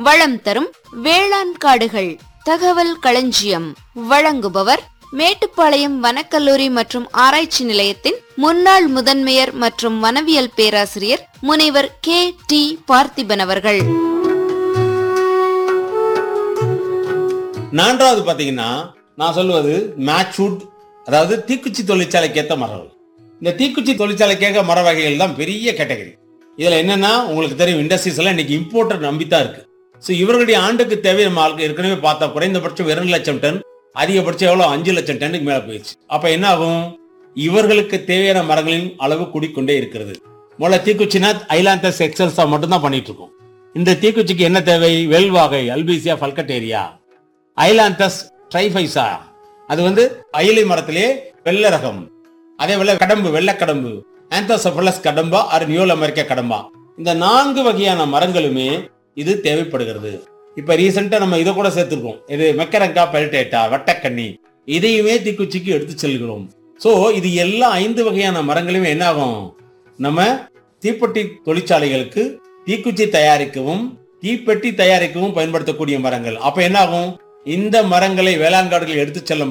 வளம் தரும் வேளாண் காடுகள் தகவல் களஞ்சியம் வழங்குபவர் மேட்டுப்பாளையம் வனக்கல்லூரி மற்றும் ஆராய்ச்சி நிலையத்தின் முன்னாள் முதன்மையர் மற்றும் வனவியல் பேராசிரியர் முனைவர் கே டி பார்த்திபன் அவர்கள் நான்காவது பாத்தீங்கன்னா நான் சொல்லுவது மேட்ச்வுட் அதாவது தீக்குச்சி தொழிற்சாலைக்கு ஏற்ற மரங்கள் இந்த தீக்குச்சி தொழிற்சாலைக்கு ஏற்ற மர வகைகள் தான் பெரிய கேட்டகரி இதுல என்னன்னா உங்களுக்கு தெரியும் இண்டஸ்ட்ரீஸ் எல்லாம் இன்னைக்கு இம்போர்ட்டர் நம்பித்தான் இருக்கு ஸோ இவர்களுடைய ஆண்டுக்கு தேவை நம்ம ஆளுக்கு ஏற்கனவே பார்த்தா குறைந்தபட்சம் இரண்டு லட்சம் டன் அதிகபட்சம் எவ்வளவு அஞ்சு லட்சம் டன்னுக்கு மேல போயிடுச்சு அப்ப என்ன ஆகும் இவர்களுக்கு தேவையான மரங்களின் அளவு கூடிக்கொண்டே இருக்கிறது முதல்ல தீக்குச்சினா ஐலாந்தஸ் எக்ஸல்ஸா மட்டும்தான் பண்ணிட்டு இருக்கோம் இந்த தீக்குச்சிக்கு என்ன தேவை வெல்வாகை அல்பீசியா ஃபல்கட்டேரியா ஐலாந்தஸ் ட்ரைஃபைசா அது வந்து அயிலை மரத்திலே வெள்ளை ரகம் அதே போல கடம்பு வெள்ளை கடம்பு ஆந்தோசபலஸ் கடம்பா ஆர் நியூல் அமெரிக்கா கடம்பா இந்த நான்கு வகையான மரங்களுமே இது தேவைப்படுகிறது இப்ப ரீசெண்டா நம்ம இதை கூட சேர்த்திருக்கோம் இது மெக்கரங்கா பெல்டேட்டா வட்டக்கண்ணி இதையுமே தீக்குச்சிக்கு எடுத்து செல்கிறோம் சோ இது எல்லா ஐந்து வகையான மரங்களுமே என்ன ஆகும் நம்ம தீப்பெட்டி தொழிற்சாலைகளுக்கு தீக்குச்சி தயாரிக்கவும் தீப்பெட்டி தயாரிக்கவும் பயன்படுத்தக்கூடிய மரங்கள் அப்ப என்ன ஆகும் இந்த மரங்களை வேளாண் காடுகளில் எடுத்து செல்லும்